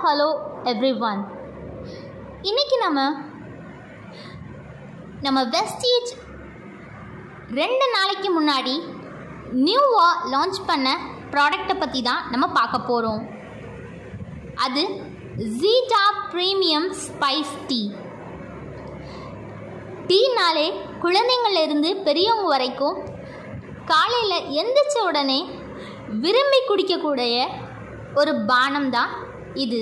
hello every one இன்னைக்கு நம்ம நம்ம வெஸ்டீஜ் ரெண்டு நாளைக்கு முன்னாடி நியூவாக லான்ச் பண்ண ப்ராடக்டை பற்றி தான் நம்ம பார்க்க போகிறோம் அது ஜீட்டா ப்ரீமியம் ஸ்பைஸ் டீ டீனாலே குழந்தைங்கள்லேருந்து பெரியவங்க வரைக்கும் காலையில் எந்திரிச்ச உடனே விரும்பி குடிக்கக்கூடிய ஒரு பானம் தான் இது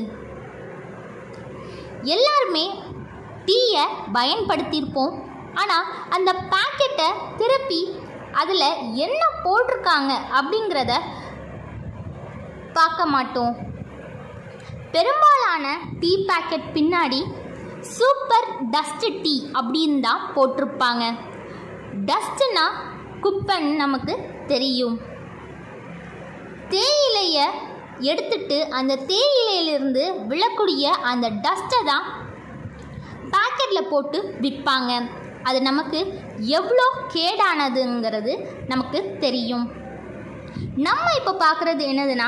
எல்லாருமே டீயை பயன்படுத்தியிருப்போம் ஆனால் அந்த பாக்கெட்டை திருப்பி அதில் என்ன போட்டிருக்காங்க அப்படிங்கிறத பார்க்க மாட்டோம் பெரும்பாலான டீ பாக்கெட் பின்னாடி சூப்பர் டஸ்ட் டீ அப்படின்னு தான் போட்டிருப்பாங்க டஸ்ட்னா குப்பைன்னு நமக்கு தெரியும் தேயிலையை எடுத்துட்டு அந்த தேயிலையிலிருந்து விழக்கூடிய அந்த டஸ்ட்டை தான் பாக்கெட்டில் போட்டு விற்பாங்க அது நமக்கு எவ்வளோ கேடானதுங்கிறது நமக்கு தெரியும் நம்ம இப்போ பார்க்குறது என்னதுன்னா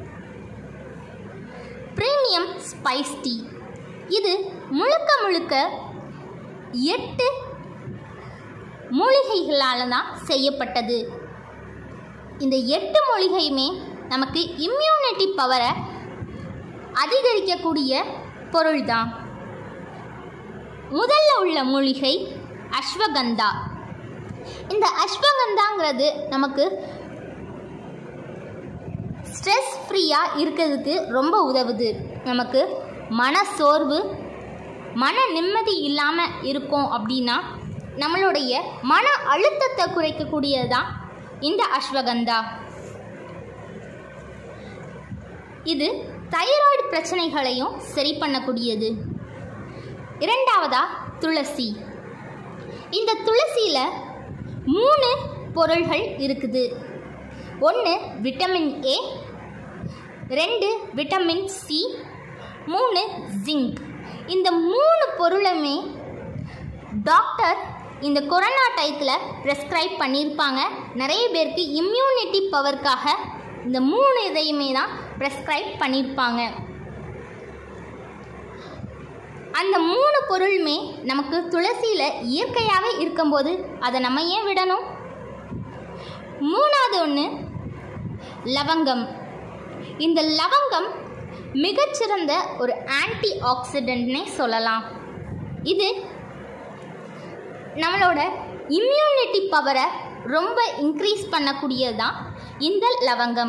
ப்ரீமியம் ஸ்பைஸ் டீ இது முழுக்க முழுக்க எட்டு மூலிகைகளால் தான் செய்யப்பட்டது இந்த எட்டு மூலிகையுமே நமக்கு இம்யூனிட்டி பவரை அதிகரிக்கக்கூடிய பொருள் தான் முதல்ல உள்ள மூலிகை அஸ்வகந்தா இந்த அஸ்வகந்தாங்கிறது நமக்கு ஸ்ட்ரெஸ் ஃப்ரீயாக இருக்கிறதுக்கு ரொம்ப உதவுது நமக்கு மன சோர்வு மன நிம்மதி இல்லாமல் இருக்கும் அப்படின்னா நம்மளுடைய மன அழுத்தத்தை குறைக்கக்கூடியது தான் இந்த அஸ்வகந்தா இது தைராய்டு பிரச்சனைகளையும் சரி பண்ணக்கூடியது இரண்டாவதா துளசி இந்த துளசியில் மூணு பொருள்கள் இருக்குது ஒன்று விட்டமின் ஏ ரெண்டு விட்டமின் சி மூணு ஜிங்க் இந்த மூணு பொருளுமே டாக்டர் இந்த கொரோனா டயத்தில் ப்ரெஸ்கிரைப் பண்ணியிருப்பாங்க நிறைய பேருக்கு இம்யூனிட்டி பவருக்காக இந்த மூணு இதையுமே தான் ப்ரெஸ்கிரைப் பண்ணியிருப்பாங்க அந்த மூணு பொருளுமே நமக்கு துளசியில் இயற்கையாகவே இருக்கும்போது அதை நம்ம ஏன் விடணும் மூணாவது ஒன்று லவங்கம் இந்த லவங்கம் மிகச்சிறந்த ஒரு ஆன்டி ஆக்சிடென்ட்னே சொல்லலாம் இது நம்மளோட இம்யூனிட்டி பவரை ரொம்ப இன்க்ரீஸ் பண்ணக்கூடியது தான் இந்த லவங்கம்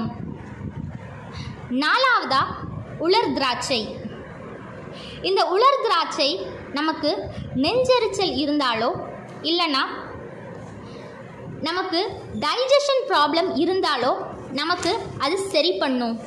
நாலாவதா உலர் திராட்சை இந்த உலர் திராட்சை நமக்கு நெஞ்செரிச்சல் இருந்தாலோ இல்லைன்னா நமக்கு டைஜஷன் ப்ராப்ளம் இருந்தாலோ நமக்கு அது சரி பண்ணும்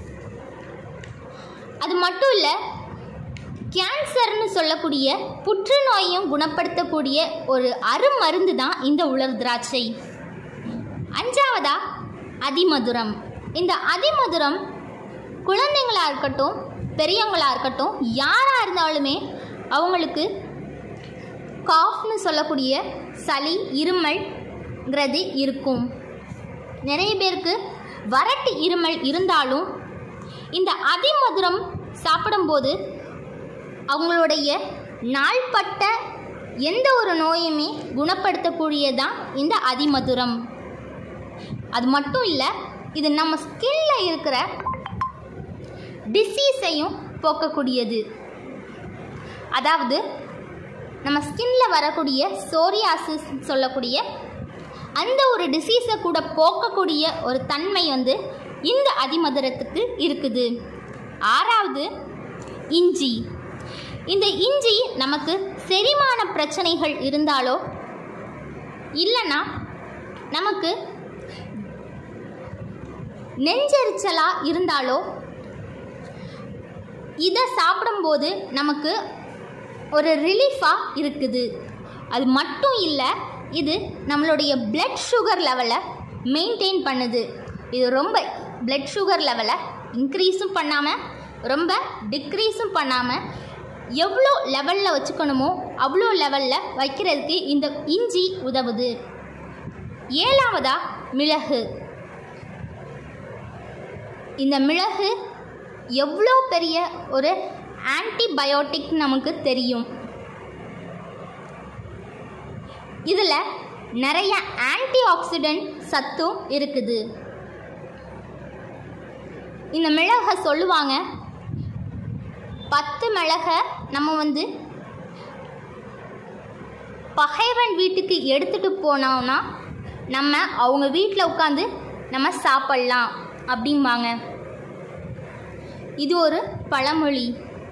அது மட்டும் இல்லை கேன்சர்னு சொல்லக்கூடிய புற்றுநோயையும் குணப்படுத்தக்கூடிய ஒரு அருமருந்து தான் இந்த உலர் திராட்சை அஞ்சாவதா அதிமதுரம் இந்த அதிமதுரம் குழந்தைங்களாக இருக்கட்டும் பெரியவங்களாக இருக்கட்டும் யாராக இருந்தாலுமே அவங்களுக்கு காஃப்னு சொல்லக்கூடிய சளி இருமல்ங்கிறது இருக்கும் நிறைய பேருக்கு வறட்டு இருமல் இருந்தாலும் இந்த அதிமதுரம் சாப்பிடும்போது அவங்களுடைய நாள்பட்ட எந்த ஒரு நோயுமே குணப்படுத்தக்கூடியதான் இந்த அதிமதுரம் அது மட்டும் இல்லை இது நம்ம ஸ்கின்ல இருக்கிற டிசீஸையும் போக்கக்கூடியது அதாவது நம்ம ஸ்கின்ல வரக்கூடிய சோரியாசிஸ் சொல்லக்கூடிய அந்த ஒரு டிசீஸை கூட போக்கக்கூடிய ஒரு தன்மை வந்து இந்த அதிமதுரத்துக்கு இருக்குது ஆறாவது இஞ்சி இந்த இஞ்சி நமக்கு செரிமான பிரச்சனைகள் இருந்தாலோ இல்லைன்னா நமக்கு நெஞ்செரிச்சலாக இருந்தாலோ இதை சாப்பிடும்போது நமக்கு ஒரு ரிலீஃபாக இருக்குது அது மட்டும் இல்லை இது நம்மளுடைய பிளட் சுகர் லெவலை மெயின்டைன் பண்ணுது இது ரொம்ப பிளட் சுகர் லெவலை இன்க்ரீஸும் பண்ணாமல் ரொம்ப டிக்ரீஸும் பண்ணாமல் எவ்வளோ லெவலில் வச்சுக்கணுமோ அவ்வளோ லெவலில் வைக்கிறதுக்கு இந்த இஞ்சி உதவுது ஏழாவதா மிளகு இந்த மிளகு எவ்வளோ பெரிய ஒரு ஆன்டிபயோட்டிக் நமக்கு தெரியும் இதில் நிறைய ஆன்டி ஆக்சிடென்ட் சத்தும் இருக்குது இந்த மிளகை சொல்லுவாங்க பத்து மிளகை நம்ம வந்து பகைவன் வீட்டுக்கு எடுத்துகிட்டு போனோம்னா நம்ம அவங்க வீட்டில் உட்காந்து நம்ம சாப்பிட்லாம் அப்படிம்பாங்க இது ஒரு பழமொழி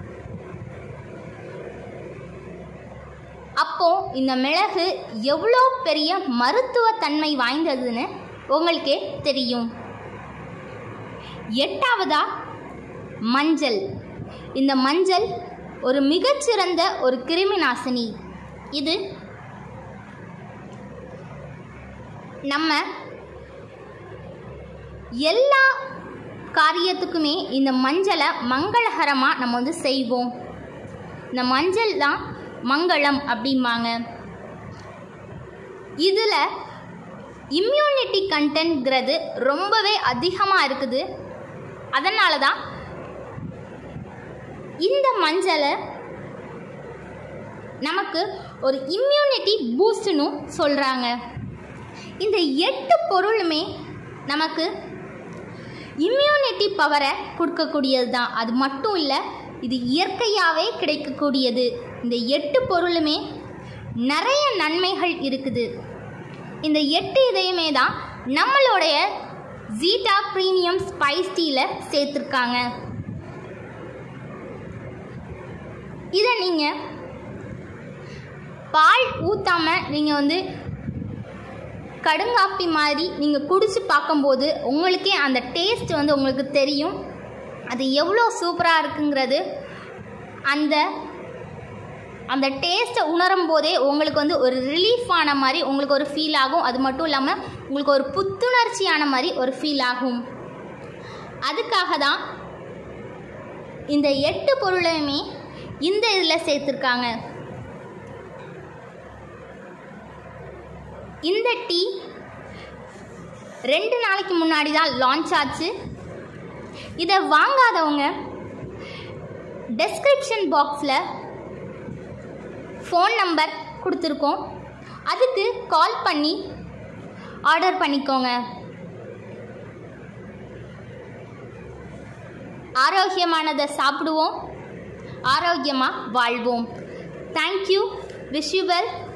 அப்போ இந்த மிளகு எவ்வளோ பெரிய மருத்துவ தன்மை வாய்ந்ததுன்னு உங்களுக்கே தெரியும் எட்டாவதா மஞ்சள் இந்த மஞ்சள் ஒரு மிகச்சிறந்த ஒரு கிருமி நாசினி இது நம்ம எல்லா காரியத்துக்குமே இந்த மஞ்சளை மங்களகரமாக நம்ம வந்து செய்வோம் இந்த மஞ்சள் தான் மங்களம் அப்படிம்பாங்க இதில் இம்யூனிட்டி கண்டென்ட்ங்கிறது ரொம்பவே அதிகமாக இருக்குது அதனால தான் இந்த மஞ்சளை நமக்கு ஒரு இம்யூனிட்டி பூஸ்ட்னு சொல்கிறாங்க இந்த எட்டு பொருளுமே நமக்கு இம்யூனிட்டி பவரை கொடுக்கக்கூடியது தான் அது மட்டும் இல்லை இது இயற்கையாகவே கிடைக்கக்கூடியது இந்த எட்டு பொருளுமே நிறைய நன்மைகள் இருக்குது இந்த எட்டு இதையுமே தான் நம்மளுடைய ஜீட்டா ப்ரீமியம் ஸ்பைஸ் டீயில் சேர்த்துருக்காங்க இதை நீங்கள் பால் ஊற்றாமல் நீங்கள் வந்து கடுங்காப்பி மாதிரி நீங்கள் குடிச்சு பார்க்கும்போது உங்களுக்கே அந்த டேஸ்ட் வந்து உங்களுக்கு தெரியும் அது எவ்வளோ சூப்பராக இருக்குங்கிறது அந்த அந்த டேஸ்ட்டை உணரும் போதே உங்களுக்கு வந்து ஒரு ரிலீஃப் ஆன மாதிரி உங்களுக்கு ஒரு ஃபீல் ஆகும் அது மட்டும் இல்லாமல் உங்களுக்கு ஒரு புத்துணர்ச்சியான மாதிரி ஒரு ஃபீல் ஆகும் அதுக்காக தான் இந்த எட்டு பொருளையுமே இந்த இதில் சேர்த்துருக்காங்க இந்த டீ ரெண்டு நாளைக்கு முன்னாடி தான் லான்ச் ஆச்சு இதை வாங்காதவங்க டெஸ்கிரிப்ஷன் பாக்ஸில் ஃபோன் நம்பர் கொடுத்துருக்கோம் அதுக்கு கால் பண்ணி ஆர்டர் பண்ணிக்கோங்க ஆரோக்கியமானதை சாப்பிடுவோம் ஆரோக்கியமாக வாழ்வோம் தேங்க்யூ விஷ் யூ வெல்